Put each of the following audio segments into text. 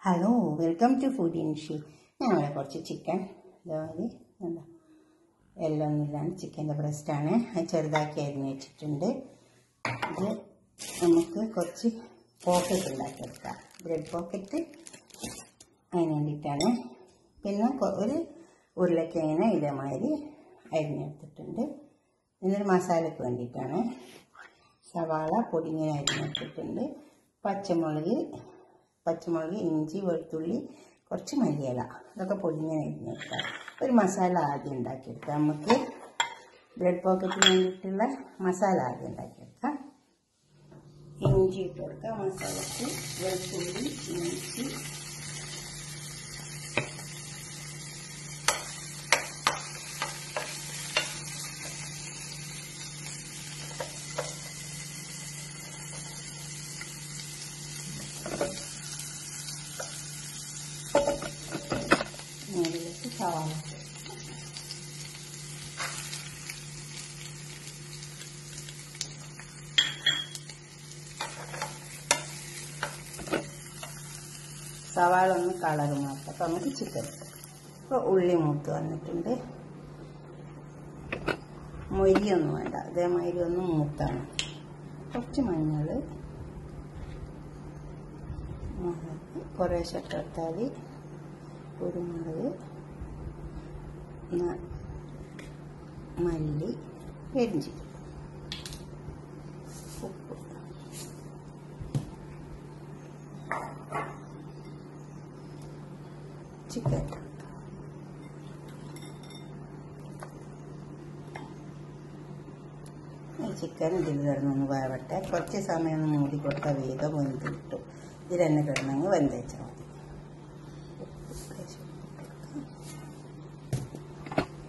Hello welcome to food ഇൻഷി ഞങ്ങളെ കുറച്ച് ചിക്കൻ ഇതേമാതിരി എന്താ എല്ലാം ഒന്നുമില്ലാണ്ട് ചിക്കൻ്റെ ബ്രസ്റ്റാണ് അത് ചെറുതാക്കി അരിഞ്ഞ് വെച്ചിട്ടുണ്ട് ഇത് നമുക്ക് കുറച്ച് പോക്കറ്റ് ഉണ്ടാക്കിയെടുക്കാം ബ്രെഡ് പോക്കറ്റ് അതിന് വേണ്ടിയിട്ടാണ് പിന്നെ കൊ- ഒരു ഉരുളക്കിഴങ്ങിനെ ഇതേമാതിരി അരിഞ്ഞെടുത്തിട്ടുണ്ട് ഇതൊരു മസാലയ്ക്ക് വേണ്ടിയിട്ടാണ് സവാള പൊടിങ്ങനെ അരിഞ്ഞെടുത്തിട്ടുണ്ട് പച്ചമുളക് പച്ചമുളക് ഇഞ്ചി വെളുത്തുള്ളി കുറച്ച് മല്ലിയില ഇതൊക്കെ പൊടിങ്ങനെ അരിഞ്ഞെടുക്കാം ഒരു മസാല ആദ്യം ഉണ്ടാക്കിയെടുക്കാം നമുക്ക് ബ്രെഡ് പോക്കറ്റിന് വേണ്ടിയിട്ടുള്ള മസാല ആദ്യം ഉണ്ടാക്കിയെടുക്കാം ഇഞ്ചി ഇട്ട് കൊടുക്കാം മസാലയ്ക്ക് വെളുത്തുള്ളി ഇഞ്ചി അതിലേക്ക് സവാള സവാള ഒന്ന് കളർ മാറ്റാം അപ്പം നമുക്ക് ചിക്കൻ ഇപ്പോൾ ഉള്ളി മൂത്ത് വന്നിട്ടുണ്ട് മൊരിയൊന്നും വേണ്ട അതേമാതിരി ഒന്ന് മൂത്താണ് കുറച്ച് മഞ്ഞൾ മുളക് കുറേശ്ശെ ഇട്ടെടുത്താൽ കുരുമുളക് ന- മല്ലി പെരിഞ്ചി ഉപ്പ് ചിക്കൻ ഈ ചിക്കൻ ഇതിൽ കിടന്നൊന്ന് വേവട്ടെ കുറച്ച് സമയം ഒന്ന് മൂടി കൊടുത്താൽ വേഗം വെന്ത് കിട്ടും ഇതിൽ തന്നെ കിടന്നങ്ങ് വെന്തേച്ചാൽ മതി ഉപ്പ് ലേശം ഉപ്പ് ഇട്ട് കൊടുക്കാം.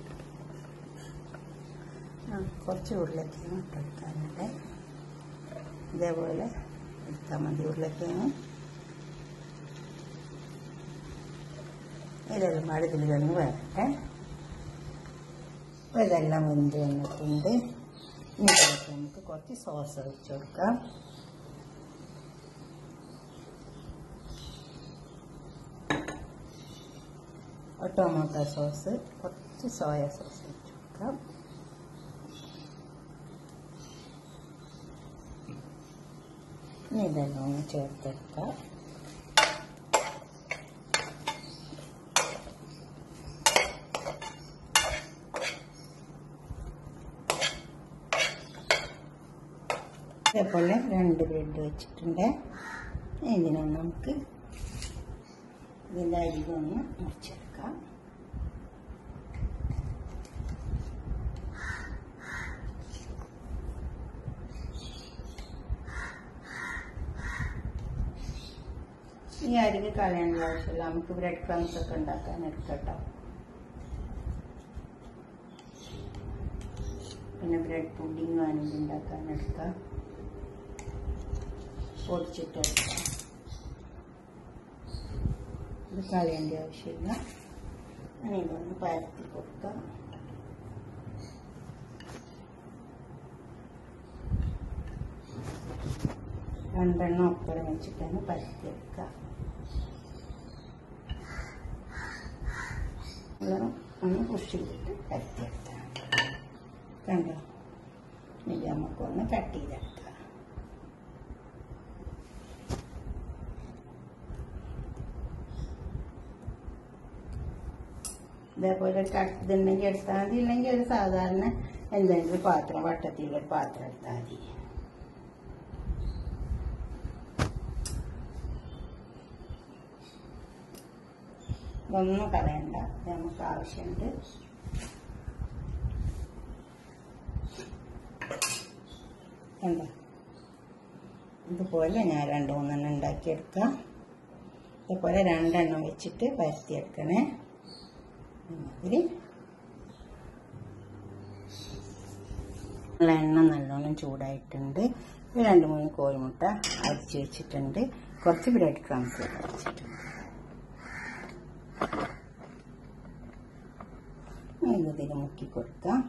ആ കുറച്ച് ഉരുളക്കിഴങ്ങ് ഇട്ടെടുക്കാനുണ്ട് ഇതേപോലെ എടുത്താൽ മതി ഉരുളക്കിഴങ്ങ് ഇതെല്ലാം പാട് ഇതിൽ കിടന്ന് വരട്ടെ അപ്പോൾ ഇതെല്ലാം വെന്ത് വന്നിട്ടുണ്ട് ഇനി ഇതിലേക്ക് നമുക്ക് കുറച്ച് സോസ് ഒഴിച്ച് കൊടുക്കാം ടൊമാറ്റോ സോസ് കുറച്ച് സോയ സോസ് ഒഴിച്ച് കൊടുക്കാം ഇനി ഇതെല്ലാം ഒന്ന് ചേർത്തെടുക്കാം ഇതേപോലെ രണ്ട് ബ്രെഡ് വെച്ചിട്ടുണ്ട് ഇതിനെ നമുക്ക് ഇതിൻ്റെ അരികൊന്ന് മുറിച്ചെടുക്കാം ഈ അരികെ കളയേണ്ട ആവശ്യമില്ല നമുക്ക് ബ്രെഡ് ക്രംസ് ഒക്കെ ഉണ്ടാക്കാൻ എടുക്കട്ടോ പിന്നെ ബ്രെഡ് പുഡിങ് വേണമെങ്കിൽ ഉണ്ടാക്കാൻ എടുക്കാം പൊടിച്ചിട്ട് എടുക്കാം ഇത് കളയേണ്ട ആവശ്യമില്ല ഇനി ഇതൊന്ന് പരത്തി കൊടുക്കാം രണ്ടെണ്ണം ഒപ്പരം വെച്ചിട്ടാണ് പരത്തിയെടുക്കുക വെള്ളം ഒന്ന് പുഷ് ചെയ്തിട്ട് പരത്തിയെടുക്കാം കണ്ടോ ഇത് നമുക്കൊന്ന് കട്ട് ചെയ്തെടുക്കാം ഇതേപോലെ കട്ട് ഇതുണ്ടെങ്കിൽ എടുത്താൽ മതി ഇല്ലെങ്കിൽ ഒരു സാധാരണ എന്തെങ്കിലും ഒരു പാത്രം വട്ടത്തിലൊരു പാത്രം എടുത്താൽ മതി ഇതൊന്നും കളയണ്ട ഇത് നമുക്ക് ആവശ്യമുണ്ട് കണ്ടോ ഇതുപോലെ ഞാൻ രണ്ട് മൂന്നെണ്ണം ഉണ്ടാക്കിയെടുക്കാം ഇതുപോലെ രണ്ടെണ്ണം വെച്ചിട്ട് പരത്തിയെടുക്കണേ ഇമാതിരി ഉള്ള എണ്ണ നല്ലോണം ചൂടായിട്ടുണ്ട് ഒരു രണ്ട് മൂന്ന് കോഴിമുട്ട അരിച്ച് വെച്ചിട്ടുണ്ട് കുറച്ച് ബ്രെഡ് ക്രംസ് വെച്ചിട്ടുണ്ട് ഇതിൽ മുക്കി കൊടുക്കാം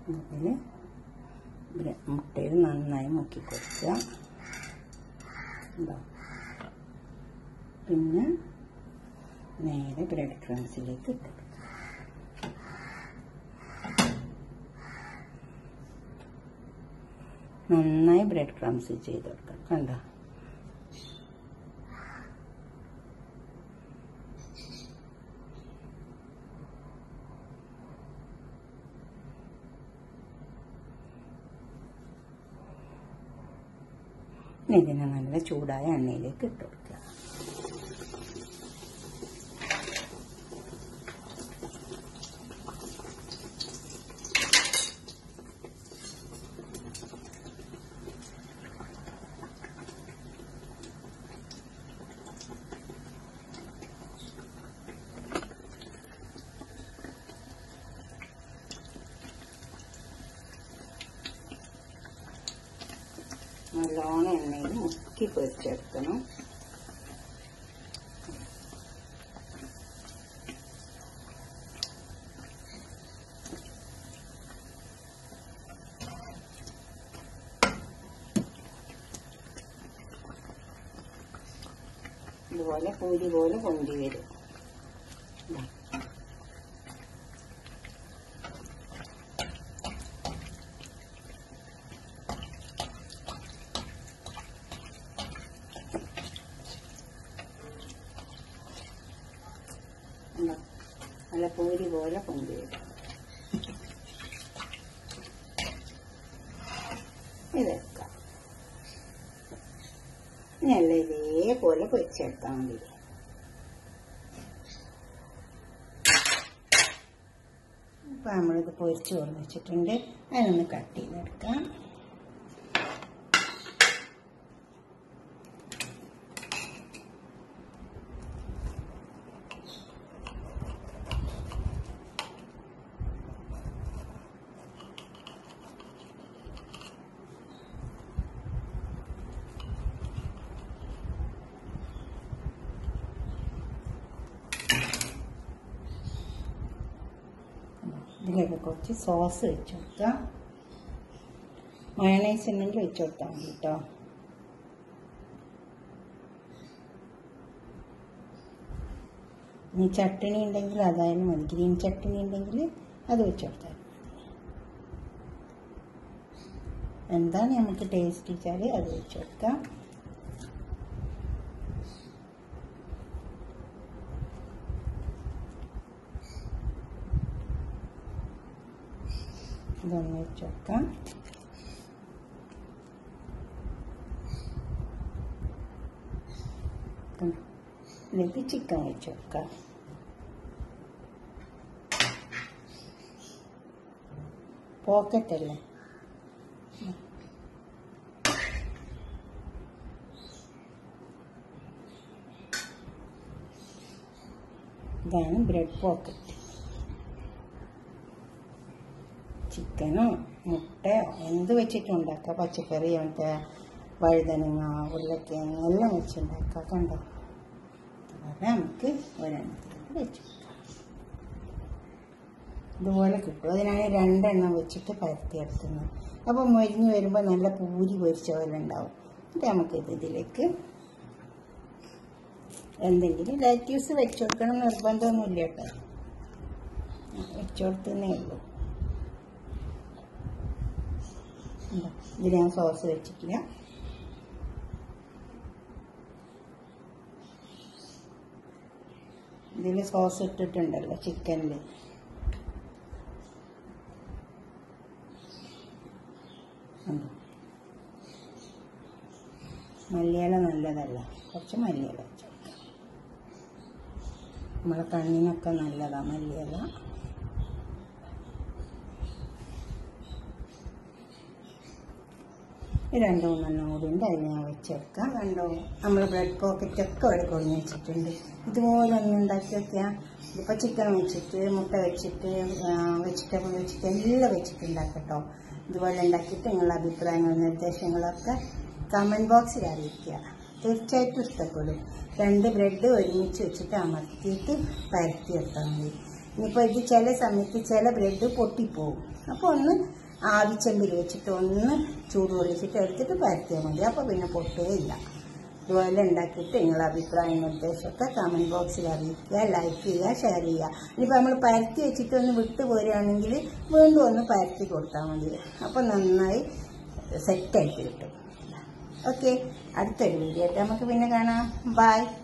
ഇതിൽ മുട്ടയിൽ നന്നായി മുക്കി കൊടുക്കുക ഉണ്ടോ പിന്നെ നേരെ ബ്രെഡ് ക്രംസിലേക്ക് ഇട്ട് കൊടുക്കുക നന്നായി ബ്രെഡ് ക്രംസ് ചെയ്ത് കൊടുക്കണം കണ്ടോ ഇനി ഇതിനെ നല്ല ചൂടായ എണ്ണയിലേക്ക് ഇട്ട് കൊടുക്കുക നല്ലോണം എണ്ണയിൽ മുക്കി പൊരിച്ചെടുക്കണം ഇതുപോലെ പൂരി പോലെ പൊന്തി വരും ഇതാ. ഉണ്ടോ? നല്ല പൂരി പോലെ പൊന്തി വരും ഇതെടുക്കാം ഇനി എല്ലാം ഇതേപോലെ പൊരിച്ചെടുത്താൽ മതി ഇപ്പൊ നമ്മളിത് പൊരിച്ച് കൊടുന്ന് വെച്ചിട്ടുണ്ട് അതിനൊന്ന് കട്ട് ചെയ്തെടുക്കാം ഇതിലേക്ക് കുറച്ച് സോസ് വെച്ച് കൊടുക്കാം മയണൈസ് ഉണ്ടെങ്കിൽ വെച്ച് കൊടുത്താൽ മതി കേട്ടോ ഇനി ചട്ടണി ഉണ്ടെങ്കിൽ അതായാലും മതി ഗ്രീൻ ചട്ടണി ഉണ്ടെങ്കിൽ അത് വെച്ച് കൊടുത്താൽ മതി. എന്താണ് നമുക്ക് ടേസ്റ്റ് വെച്ചാൽ അത് വെച്ച് കൊടുക്കാം ഇതൊന്ന് വെച്ച് കൊടുക്കാം കണ്ടോ? ഇതിലേക്ക് ചിക്കൻ വെച്ച് കൊടുക്കാം പോക്കറ്റ് അല്ലേ ഇതാണ് ബ്രെഡ് പോക്കറ്റ് ചിക്കനോ മുട്ടയോ എന്ത് വെച്ചിട്ടും ഉണ്ടാക്കാം പച്ചക്കറി മറ്റേ വഴുതനങ്ങ ഉരുളക്കിഴങ്ങ് എല്ലാം വെച്ചുണ്ടാക്കാം കണ്ടോ അതുപോലെ നമുക്ക് ഒരെണ്ണത്തിലേക്ക് വെച്ച് കൊടുക്കാം. ഇതുപോലെ കിട്ടും അതിനാണ് രണ്ടെണ്ണം വെച്ചിട്ട് പരത്തിയെടുക്കുന്നത് അപ്പോൾ മൊരിഞ്ഞ് വരുമ്പോൾ നല്ല പൂരി പൊരിച്ച പോലെ ഉണ്ടാവും എന്നിട്ട് നമുക്കിത് ഇതിലേക്ക് എന്തെങ്കിലും ലാറ്റ്യൂസ് വെച്ച് കൊടുക്കണം നിർബന്ധമൊന്നുമില്ല കേട്ടോ വെച്ച് കൊടുത്തേ ഉള്ളൂ ഉണ്ടോ? ഇതിൽ ഞാൻ സോസ് വെച്ചിട്ടില്ല ഇതിൽ സോസ് ഇട്ടിട്ടുണ്ടല്ലോ ചിക്കനിൽ മല്ലിയില നല്ലതല്ല കുറച്ച് മല്ലിയില വെച്ച് കൊടുക്കാം നമ്മളെ കണ്ണിനൊക്കെ നല്ലതാണ് മല്ലിയില ഈ രണ്ട് മൂന്നെണ്ണം കൂടി ഉണ്ട് അതിന് ഞാൻ വെച്ചെടുക്കാം കണ്ടോ നമ്മൾ ബ്രെഡ് പോക്കറ്റ് ഒക്കെ ഇവിടെ കൊഴിഞ്ഞ് വെച്ചിട്ടുണ്ട് ഇതുപോലെ ഒന്ന് ഉണ്ടാക്കി വെക്കുക ഇതിപ്പോൾ ചിക്കൻ വെച്ചിട്ട് മുട്ട വെച്ചിട്ട് വെജിറ്റബിൾ വെച്ചിട്ട് എല്ലാം വെച്ചിട്ട് ഉണ്ടാക്കട്ടോ ഇതുപോലെ ഉണ്ടാക്കിയിട്ട് നിങ്ങളുടെ അഭിപ്രായങ്ങളും നിർദ്ദേശങ്ങളൊക്കെ കമൻറ്റ് ബോക്സിൽ അറിയിക്കുക തീർച്ചയായിട്ടും ഇഷ്ടപ്പെടും രണ്ട് ബ്രെഡ് ഒരുമിച്ച് വെച്ചിട്ട് അമർത്തിയിട്ട് പരത്തിയെടുത്താൽ മതി ഇനിയിപ്പോൾ ഇത് ചില സമയത്ത് ചില ബ്രെഡ് പൊട്ടിപ്പോവും അപ്പോൾ ഒന്ന് ആവിച്ചെമ്പിൽ വെച്ചിട്ട് ഒന്ന് ചൂട് കൊള്ളിച്ചിട്ട് എടുത്തിട്ട് പരത്തിയാൽ മതി അപ്പോൾ പിന്നെ പൊട്ടുകയില്ല ഇതുപോലെ ഉണ്ടാക്കിയിട്ട് നിങ്ങളുടെ അഭിപ്രായം നിർദ്ദേശമൊക്കെ കമൻറ്റ് ബോക്സിൽ അറിയിക്കുക ലൈക്ക് ചെയ്യുക ഷെയർ ചെയ്യുക ഇനിയിപ്പോൾ നമ്മൾ പരത്തി വെച്ചിട്ട് ഒന്ന് വിട്ടു പോരുകയാണെങ്കിൽ വീണ്ടും ഒന്ന് പരത്തി കൊടുത്താൽ മതി അപ്പോൾ നന്നായി സെറ്റായിട്ട് കിട്ടും ഓക്കെ അടുത്തൊരു വീഡിയോ ആയിട്ട് നമുക്ക് പിന്നെ കാണാം ബൈ